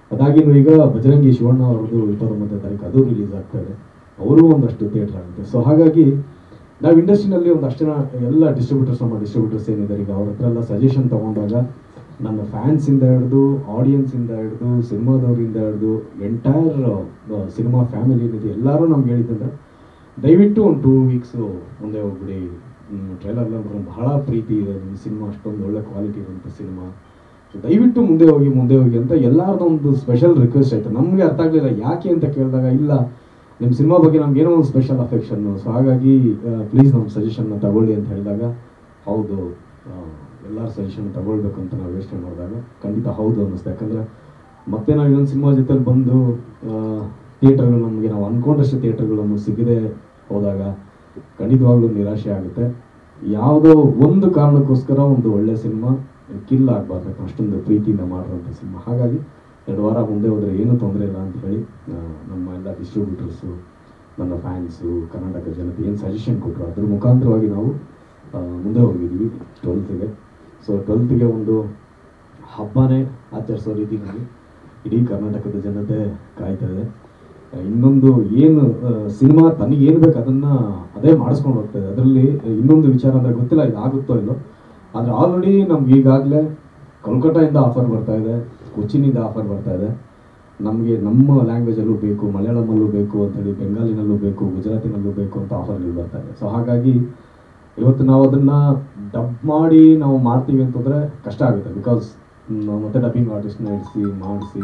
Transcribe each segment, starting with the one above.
ಅದಾಗಿನೂ ಈಗ ಬಜರಂಗಿ ಶಿವಣ್ಣ ಅವ್ರದ್ದು ಇಪ್ಪತ್ತೊಂಬತ್ತನೇ ತಾರೀಕು ಅದು ರಿಲೀಸ್ ಆಗ್ತಾ ಇದೆ ಅವರು ಒಂದಷ್ಟು ಥಿಯೇಟರ್ ಆಗುತ್ತೆ ಸೊ ಹಾಗಾಗಿ ನಾವು ಇಂಡಸ್ಟ್ರಿನಲ್ಲಿ ಒಂದಷ್ಟು ಜನ ಎಲ್ಲ ಡಿಸ್ಟ್ರಿಬ್ಯೂಟರ್ಸ್ ನಮ್ಮ ಡಿಸ್ಟ್ರಿಬ್ಯೂಟರ್ಸ್ ಏನಿದ್ದಾರೆ ಈಗ ಅವ್ರ ಹತ್ರ ಎಲ್ಲ ಸಜೆಷನ್ ತಗೊಂಡಾಗ ನನ್ನ ಫ್ಯಾನ್ಸಿಂದ ಹಿಡಿದು ಆಡಿಯನ್ಸಿಂದ ಹಿಡಿದು ಸಿನಿಮಾದವರಿಂದ ಹಿಡಿದು ಎಂಟೈರ್ ಸಿನಿಮಾ ಫ್ಯಾಮಿಲಿ ಏನಿದೆ ಎಲ್ಲರೂ ನಮ್ಗೆ ಹೇಳಿದ್ದಂದ್ರೆ ದಯವಿಟ್ಟು ಒಂದು ಟೂ ವೀಕ್ಸು ಮುಂದೆ ಹೋಗ್ಬಿಡಿ ಟ್ರೈಲರ್ ಬಹಳ ಪ್ರೀತಿ ಇದೆ ನಿಮ್ಮ ಸಿನಿಮಾ ಅಷ್ಟೊಂದು ಒಳ್ಳೆ ಕ್ವಾಲಿಟಿ ಇರುವಂಥ ಸಿನಿಮಾ ಸೊ ದಯವಿಟ್ಟು ಮುಂದೆ ಹೋಗಿ ಮುಂದೆ ಹೋಗಿ ಅಂತ ಎಲ್ಲರದೊಂದು ಸ್ಪೆಷಲ್ ರಿಕ್ವೆಸ್ಟ್ ಆಯಿತು ನಮಗೆ ಅರ್ಥ ಆಗಲಿಲ್ಲ ಯಾಕೆ ಅಂತ ಕೇಳಿದಾಗ ಇಲ್ಲ ನಿಮ್ಮ ಸಿನಿಮಾ ಬಗ್ಗೆ ನಮ್ಗೆ ಏನೋ ಒಂದು ಸ್ಪೆಷಲ್ ಅಫೆಕ್ಷನ್ನು ಸೊ ಹಾಗಾಗಿ ಪ್ಲೀಸ್ ನಮ್ಮ ಸಜೆಷನ್ನ ತಗೊಳ್ಳಿ ಅಂತ ಹೇಳಿದಾಗ ಹೌದು ಎಲ್ಲರ ಸಜೆಷನ್ ತಗೊಳ್ಬೇಕು ಅಂತ ನಾವು ಯೋಚನೆ ಮಾಡಿದಾಗ ಖಂಡಿತ ಹೌದು ಅನ್ನಿಸ್ತು ಯಾಕಂದರೆ ಮತ್ತೆ ನಾವು ಇನ್ನೊಂದು ಸಿನಿಮಾ ಜೊತೆಲಿ ಬಂದು ಥಿಯೇಟರ್ಗಳು ನಮಗೆ ನಾವು ಅಂದ್ಕೊಂಡಷ್ಟು ಥಿಯೇಟರ್ಗಳು ನಮಗೆ ಸಿಗದೆ ಹೋದಾಗ ಖಂಡಿತವಾಗ್ಲೂ ನಿರಾಶೆ ಆಗುತ್ತೆ ಯಾವುದೋ ಒಂದು ಕಾರಣಕ್ಕೋಸ್ಕರ ಒಂದು ಒಳ್ಳೆ ಸಿನಿಮಾ ಕಿಲ್ ಆಗಬಾರ್ದು ಅಷ್ಟೊಂದು ಪ್ರೀತಿಯಿಂದ ಮಾಡಿರೋಂಥ ಸಿನಿಮಾ ಹಾಗಾಗಿ ಎರಡು ವಾರ ಮುಂದೆ ಹೋದರೆ ಏನೂ ತೊಂದರೆ ಇಲ್ಲ ಅಂತ ಹೇಳಿ ಆ, ನಮ್ಮ ಎಲ್ಲ ಡಿಸ್ಟ್ರಿಬ್ಯೂಟರ್ಸು ನನ್ನ ಫ್ಯಾನ್ಸು ಕರ್ನಾಟಕ ಜನತೆ ಏನು ಸಜೆಷನ್ ಕೊಟ್ಟರು ಅದ್ರ ಮುಖಾಂತರವಾಗಿ ನಾವು ಆ, ಮುಂದೆ ಹೋಗಿದ್ದೀವಿ ಟ್ವೆಲ್ತ್ಗೆ ಸೊ ಟ್ವೆಲ್ತ್ಗೆ ಒಂದು ಹಬ್ಬನೇ ಆಚರಿಸೋ ರೀತಿಯಲ್ಲಿ ಇಡೀ ಕರ್ನಾಟಕದ ಜನತೆ ಕಾಯ್ತಾ ಇದೆ ಆ, ಇನ್ನೊಂದು ಏನು ಸಿನಿಮಾ ತನಗೆ ಏನು ಬೇಕು ಅದನ್ನು ಅದೇ ಮಾಡಿಸ್ಕೊಂಡು ಹೋಗ್ತದೆ ಅದರಲ್ಲಿ ಇನ್ನೊಂದು ವಿಚಾರ ಅಂದರೆ ಗೊತ್ತಿಲ್ಲ ಇದು ಆಗುತ್ತೋ ಇಲ್ಲೋ ಆದರೆ ಆಲ್ರೆಡಿ ನಮ್ಗೆ ಈಗಾಗಲೇ ಕೋಲ್ಕತ್ತಾಯಿಂದ ಆಫರ್ ಬರ್ತಾ ಇದೆ ಕೊಚ್ಚಿನಿಂದ ಆಫರ್ ಬರ್ತಾ ಇದೆ ನಮಗೆ ನಮ್ಮ ಲ್ಯಾಂಗ್ವೇಜಲ್ಲೂ ಬೇಕು ಮಲಯಾಳಮಲ್ಲೂ ಬೇಕು ಅಂತೇಳಿ ಬೆಂಗಾಲಿನಲ್ಲೂ ಬೇಕು ಗುಜರಾತಿನಲ್ಲೂ ಬೇಕು ಅಂತ ಆಫರ್ಗಳು ಬರ್ತಾ ಇದೆ ಸೊ ಹಾಗಾಗಿ ಇವತ್ತು ನಾವು ಅದನ್ನು ಡಬ್ ಮಾಡಿ ನಾವು ಮಾಡ್ತೀವಿ ಅಂತಂದರೆ ಕಷ್ಟ ಆಗುತ್ತೆ ಬಿಕಾಸ್ ನಾವು ಮತ್ತೆ ಡಬ್ಬಿಂಗ್ ಆರ್ಟಿಸ್ಟ್ನ ಇಡಿಸಿ ಮಾಡಿಸಿ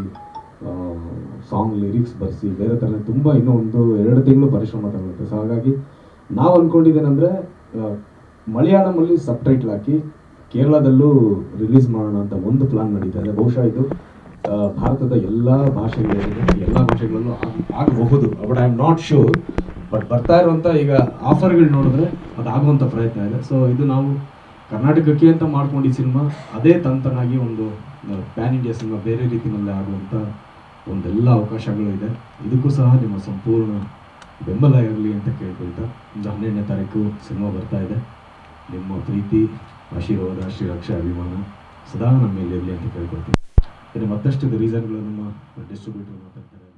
ಸಾಂಗ್ ಲಿರಿಕ್ಸ್ ಬರೆಸಿ ಬೇರೆ ಥರ ತುಂಬ ಇನ್ನೂ ಒಂದು ಎರಡು ತಿಂಗಳು ಪರಿಶ್ರಮ ತಗೊಳುತ್ತೆ ಸೊ ಹಾಗಾಗಿ ನಾವು ಅಂದ್ಕೊಂಡಿದ್ದೇನೆಂದರೆ ಮಲಯಾಳಮಲ್ಲಿ ಸಬ್ ಟೈಟ್ಲ್ ಹಾಕಿ ಕೇರಳದಲ್ಲೂ ರಿಲೀಸ್ ಮಾಡೋಣ ಅಂತ ಒಂದು ಪ್ಲಾನ್ ನಡೀತಾ ಇದೆ ಬಹುಶಃ ಇದು ಆ, ಭಾರತದ ಎಲ್ಲ ಭಾಷೆಗಳಿದೆ ಎಲ್ಲ ಭಾಷೆಗಳಲ್ಲೂ ಆಗ್- ಆಗಬಹುದು but I am not sure but ಬರ್ತಾ ಇರುವಂಥ ಈಗ ಆಫರ್ಗಳು ನೋಡಿದ್ರೆ ಅದು ಆಗುವಂಥ ಪ್ರಯತ್ನ ಇದೆ ಸೊ ಇದು ನಾವು ಕರ್ನಾಟಕಕ್ಕೆ ಅಂತ ಮಾಡ್ಕೊಂಡಿದ್ದ ಸಿನಿಮಾ ಅದೇ ತಂತನಾಗಿ ಒಂದು ಪ್ಯಾನ್ ಇಂಡಿಯಾ ಸಿನಿಮಾ ಬೇರೆ ರೀತಿಯಲ್ಲಿ ಆಗುವಂಥ ಒಂದೆಲ್ಲ ಅವಕಾಶಗಳು ಇದೆ ಇದಕ್ಕೂ ಸಹ ನಿಮ್ಮ ಸಂಪೂರ್ಣ ಬೆಂಬಲ ಇರಲಿ ಅಂತ ಕೇಳ್ಕೊಳ್ತಾ ಒಂದು ಹನ್ನೆರಡನೇ ತಾರೀಕು ಸಿನಿಮಾ ಬರ್ತಾ ಇದೆ ನಿಮ್ಮ ಪ್ರೀತಿ ಆಶೀರ್ವಾದ ಶ್ರೀರಕ್ಷಾ ಅಭಿಮಾನ ಸದಾ ನಮ್ಮ ಮೇಲೆ ಇರಲಿ ಅಂತ ಕೇಳ್ಕೊಳ್ತೀನಿ ಇನ್ನು ಮತ್ತಷ್ಟು ರೀಸನ್ಗಳು ನಮ್ಮ ಡಿಸ್ಟ್ರಿಬ್ಯೂಟರ್ ಮಾತಾಡ್ತಾರೆ